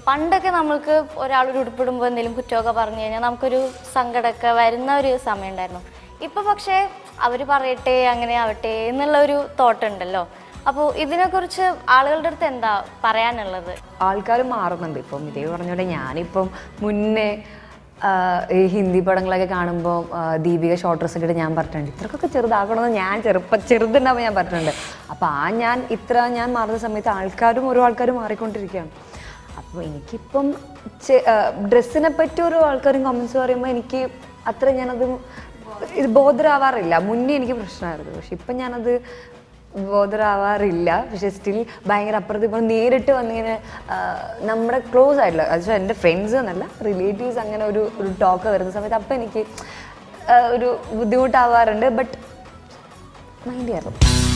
പണ്ടൊക്കെ നമ്മൾക്ക് ഒരാളൊരു ഉടുപ്പിടുമ്പോൾ എന്തെങ്കിലും കുറ്റമൊക്കെ പറഞ്ഞു കഴിഞ്ഞാൽ നമുക്കൊരു സങ്കടമൊക്കെ വരുന്ന ഒരു സമയം ഉണ്ടായിരുന്നു ഇപ്പൊ പക്ഷേ അവർ പറയട്ടെ അങ്ങനെ ആവട്ടെ എന്നുള്ള ഒരു തോട്ട് ഉണ്ടല്ലോ അപ്പോൾ ഇതിനെക്കുറിച്ച് ആളുകളുടെ അടുത്ത് എന്താ പറയാനുള്ളത് ആൾക്കാർ മാറുന്നുണ്ട് ഇപ്പം ഇതേ പറഞ്ഞ പോലെ ഞാനിപ്പം മുന്നേ ആ, ഈ ഹിന്ദി പടങ്ങളൊക്കെ കാണുമ്പോൾ ദീപിക ഷോർട്ട് ഡ്രസ് ഒക്കെ ഇട്ട് ഞാൻ പറഞ്ഞിട്ടുണ്ട് ഇത്രക്കൊക്കെ ചെറുതാക്കണമെന്ന് ഞാൻ ചെറുപ്പം ചെറുതുണ്ടാവുമ്പോൾ ഞാൻ പറഞ്ഞിട്ടുണ്ട് അപ്പോൾ ആ ഞാൻ ഇത്ര ഞാൻ മാറുന്ന സമയത്ത് ആൾക്കാരും ഓരോ ആൾക്കാരും മാറിക്കൊണ്ടിരിക്കുകയാണ് അപ്പോൾ എനിക്കിപ്പം ഡ്രസ്സിനെ പറ്റി ഓരോ ആൾക്കാരും കമൻസ് പറയുമ്പോൾ എനിക്ക് അത്ര ഞാനത് ഇത് ബോധരാവാറില്ല മുന്നേ എനിക്ക് പ്രശ്നമായിരുന്നു പക്ഷെ ഇപ്പം ഞാനത് ബോധരാവാറില്ല പക്ഷെ സ്റ്റിൽ ഭയങ്കര അപ്പുറത്ത് ഇപ്പം നേരിട്ട് വന്നിങ്ങനെ ആ, നമ്മുടെ ക്ലോസ് ആയിട്ടുള്ള അത് എൻ്റെ ഫ്രണ്ട്സ് എന്നല്ല റിലേറ്റീവ്സ് അങ്ങനെ ഒരു ഒരു ടോക്ക് വരുന്ന സമയത്ത് അപ്പം എനിക്ക് ആ, ഒരു ബുദ്ധിമുട്ടാവാറുണ്ട് ബട്ട് മൈൻഡ് ചെയ്യാറുണ്ട്